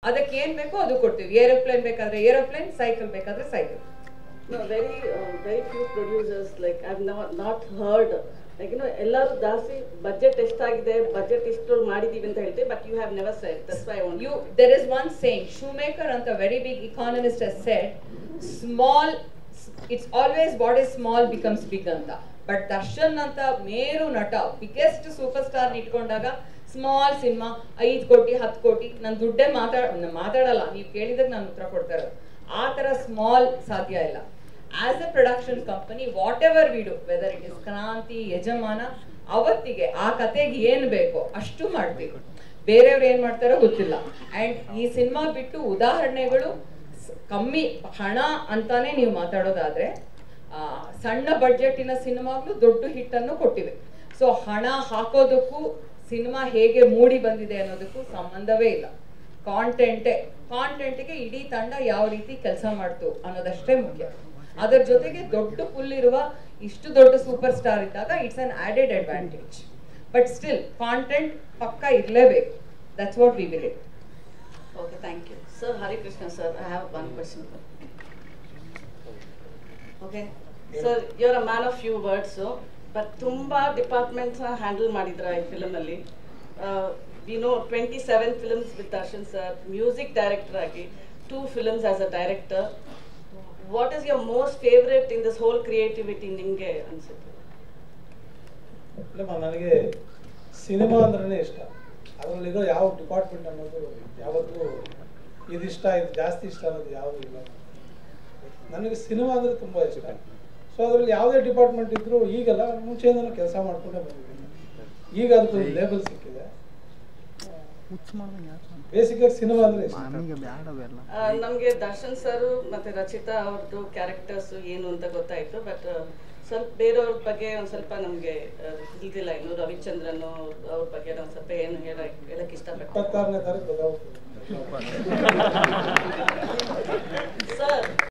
ಅದಕ್ಕೆ ಏನ್ ಬೇಕೋ ಅದು ಕೊಡ್ತೀವಿ ಏರೋಪ್ಲೇನ್ ಬೇಕಾದ್ರೆ ಏರೋಪ್ಲೇನ್ ಸೈಕಲ್ ಬೇಕಾದ್ರೆ cycle No, very, uh, very few producers, like I've not, not heard, like, you know, ಎಲ್ಲರೂ ಜಾಸ್ತಿ ಬಜೆಟ್ ಎಷ್ಟಾಗಿದೆ ಬಜೆಟ್ ಇಷ್ಟು ಮಾಡಿದೀವಿ ಅಂತ ಹೇಳ್ತೀವಿ but you have never said that's why one you there is one saying shoemaker and a very big economist has said small it's always what is small becomes big ಅಂತ but Darshan ಅಂತ ಮೇರು ನಟ biggest super star ಇಟ್ಕೊಂಡಾಗ small cinema ಐದು ಕೋಟಿ ಹತ್ತು ಕೋಟಿ ನಾನು ದುಡ್ಡೇ ಮಾತಾಡ ನಾನ್ ಮಾತಾಡಲ್ಲ ನೀವು ಕೇಳಿದಾಗ ನಾನು ಉತ್ತರ ಕೊಡ್ತಾ ಇರೋದು ಆ ಥರ ಸ್ಮಾಲ್ ಸಾಧ್ಯ ಇಲ್ಲ as a production company whatever ವಿಡು whether it is Kranti Yajamana ಅವತ್ತಿಗೆ ಆ ಕತೆಗೆ ಏನ್ ಬೇಕೋ ಅಷ್ಟು ಮಾಡ್ಬೇಕು ಬೇರೆಯವ್ರು ಏನ್ ಮಾಡ್ತಾರೋ ಗೊತ್ತಿಲ್ಲ ಅಂಡ್ ಈ ಸಿನಿಮಾ ಬಿಟ್ಟು ಉದಾಹರಣೆಗಳು ಸ್- ಕಮ್ಮಿ ಹಣ ಅಂತಾನೆ ನೀವು ಮಾತಾಡೋದಾದ್ರೆ ಆ, ಸಣ್ಣ ಬಡ್ಜೆಟಿನ ಸಿನಿಮಾಗಳು ದೊಡ್ಡ ಹಿಟ್ ಅನ್ನು ಕೊಟ್ಟಿವೆ ಸೊ ಹಣ ಹಾಕೋದಕ್ಕೂ ಸಿನಿಮಾ ಹೇಗೆ ಮೂಡಿ ಬಂದಿದೆ ಅನ್ನೋದಕ್ಕೂ ಸಂಬಂಧವೇ ಇಲ್ಲ ಕಾಂಟೆಂಟೇ ಕಾಂಟೆಂಟ್ಗೆ ಇಡೀ ತಂಡ ಯಾವ ರೀತಿ ಕೆಲಸ ಮಾಡ್ತು ಅನ್ನೋದಷ್ಟೇ ಮುಖ್ಯ ಅದರ ಜೊತೆಗೆ ದೊಡ್ಡ ಪುಲ್ ಇರುವ ಇಷ್ಟು ದೊಡ್ಡ ಸೂಪರ್ ಸ್ಟಾರ್ ಇದ್ದಾಗ it's an added advantage but still content ಪಕ್ಕ ಇರಲೇಬೇಕು that's what we believe okay thank you sir Harikrishna sir I have one question okay sir you are a man of few words but ತುಂಬ ಡಿಪಾರ್ಟ್ಮೆಂಟ್ಸ್ನ handle ಮಾಡಿದ್ರ ಈ ಫಿಲಮಲ್ಲಿ we know twenty seven films with Darshan sir music director ಆಗಿ two films as a director what is your most favourite in this hole creativity ನಿಮಗೆ ಅನ್ಸುತ್ತೆ ಇಲ್ಲಮ್ಮ ನನಗೆ ಸಿನಿಮಾ ಅಂದ್ರೆ ಇಷ್ಟ ಅದರಲ್ಲಿರೋ ಯಾವ ಡಿಪಾರ್ಟ್ಮೆಂಟ್ ಅನ್ನೋದು ಯಾವತ್ತೂ ಇದಿಷ್ಟ ಇದು ಜಾಸ್ತಿ ಇಷ್ಟ ಅನ್ನೋದು ಯಾವುದೂ ಇಲ್ಲ ನನಗೆ ಸಿನಿಮಾ ಅಂದರೆ ತುಂಬ ಇಷ್ಟ ಸೊ ಅದರಲ್ಲಿ ಯಾವುದೇ ಡಿಪಾರ್ಟ್ಮೆಂಟ್ ಇದ್ದರೂ ಈಗಲ್ಲ ಮುಂಚೆಯಿಂದನೂ ಕೆಲಸ ಮಾಡ್ಕೊಂಡೇ ಬಂದಿದ್ದೀನಿ ಈಗ ಅದಕ್ಕೊಂದು ಲೇಬಲ್ ಸಿಕ್ಕಿದೆ ಬೇಸಿಕ್ ಆಗಿ ಸಿನಿಮಾ ಅಂದರೆ ಇಷ್ಟ ನಮಗೆ ದರ್ಶನ್ ಸರ್ ಮತ್ತೆ ರಚಿತಾ ಅವ್ರದ್ದು ಕ್ಯಾರೆಕ್ಟರ್ಸ್ ಏನು ಅಂತ ಗೊತ್ತಾಯ್ತು ಬಟ್ ಸ್ವಲ್ಪ ಬೇರೆಯವ್ರ ಬಗ್ಗೆ ಒಂದು ಸ್ವಲ್ಪ ನಮಗೆ ತಿಳಿದಿಲ್ಲ ಇನ್ನು ರವಿಚಂದ್ರನ್ ಅವ್ರ ಬಗ್ಗೆ ಒಂದು ಸ್ವಲ್ಪ ಏನು ಹೇಳಕ್ ಹೇಳಕ್ ಇಷ್ಟಪಡ್ತೀನಿ ಇಪ್ಪತ್ತಾರನೇ ತಾರೀಕು ಗೊತ್ತಾಗ್ತದೆ ಸರ್